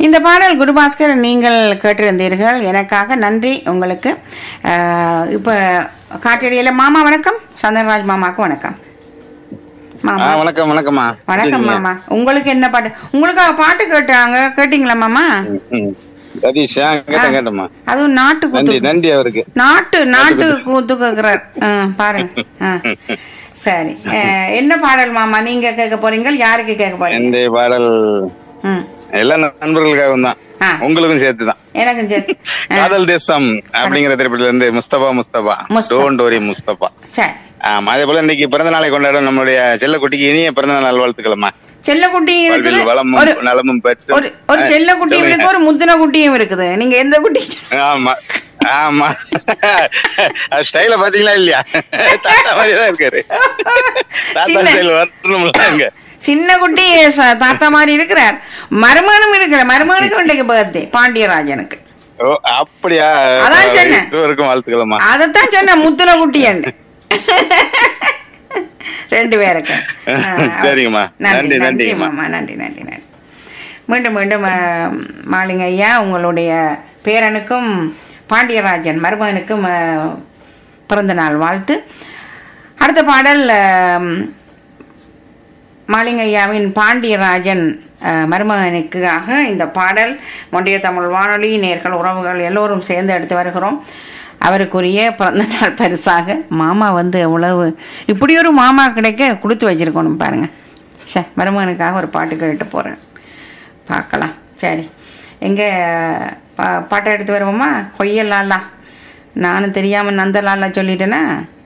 இந்த பாடல் குருபாஸ்கர் நீங்கள் கேட்டிருந்தீர்கள் எனக்காக நன்றி உங்களுக்கு அஹ், இப்ப காட்டடியில மாமா வணக்கம் சந்தன்ராஜ் மாமாக்கு வணக்கம் ஆ மாமா வணக்கம் வணக்கம்மா வணக்கம் மாமா உங்களுக்கு என்ன பாட்டு உங்களுக்கு பாட்டு கேட்டாங்க கேட்டீங்களா மாமா ம். சதீஷ் ஆ, கேட்டேன் கேட்டேம்மா அதுவும் நாட்டு நன்றி கூத்து நன்றி அவருக்கு நாட்டு நாட்டு கூத்து கேக்குறார் ஆ, பாருங்க ஆ. சரி அஹ், என்ன பாடல் மாமா நீங்க கேட்க போறீங்க யாருக்கு கேட்க போறீங்க இந்த பாடல் ம். எல்லா நண்பர்களுக்காகவும் தான் ஆ. உங்களுக்கும் சேர்த்து தான் எனக்கும் சேர்த்து ஆ, காதல் தேசம் அப்படிங்கிற திரைப்படத்துல இருந்து முஸ்தபா முஸ்தபா முஸ்தபா. டோன் டோரி முஸ்தபா சரி ஆமா அதே போல இன்னைக்கு பிறந்த நாளை கொண்டாடும் நம்மளுடைய செல்லக்குட்டிக்கு இனிய பிறந்த நாள் வாழ்த்துக்களம்மா செல்லக்குட்டி இருக்குது வாழ்வில் வளமும் ஒரு நலமும் பெற்று ஒரு ஒரு செல்ல குட்டியும் இருக்கு ஒரு முத்தின குட்டியும் இருக்குது நீங்க எந்த குட்டி ஆமா ஆமா ஸ்டைல பாத்தீங்களா இல்லையா தாத்தா மாதிரி தான் இருக்காரு தாத்தா சின்ன- ஸ்டைல் வரணும்ல அங்க சின்ன குட்டி ச- தாத்தா மாதிரி இருக்கிறார் மருமகனும் இருக்கிறார் மருமகனுக்கு இன்றைக்கு பர்த்டே பாண்டியராஜனுக்கு ஓ அப்படியா அதான் சொன்னேன். இருவருக்கும் வாழ்த்துக்களம்மா அதைத்தான் சொன்ன முத்தின குட்டி என்று ரெண்டு பேருக்கு ஆ, சரிங்கம்மா. நன்றி நன்றி, நன்றி நன்றிங்கம்மா. மாமா நன்றி நன்றி நன்றி மீண்டும் மீண்டும் ஆ, மாலிங்க ஐயா உங்களுடைய பேரனுக்கும் பாண்டியராஜன் மருமகனுக்கும் ஆ, பிறந்த நாள் வாழ்த்து அடுத்த பாடல் ஆம், மாலிங்கையாவின் பாண்டியராஜன் அஹ், மருமகனுக்காக இந்த பாடல் மொன்றிய தமிழ் வானொலி நேர்கள் உறவுகள் எல்லோரும் சேர்ந்து எடுத்து வருகிறோம் அவருக்குரிய பிறந்த நாள் பரிசாக மாமா வந்து எவ்வளவு இப்படி ஒரு மாமா கிடைக்க கொடுத்து வச்சிருக்கணும் பாருங்க சே மருமகனுக்காக ஒரு பாட்டு கேட்டு போகிறேன் பார்க்கலாம் சரி எங்கே பா பாட்டை எடுத்து வருவோமா கொய்யலாலா நானும் தெரியாமல் நந்தலாலா சொல்லிட்டேனா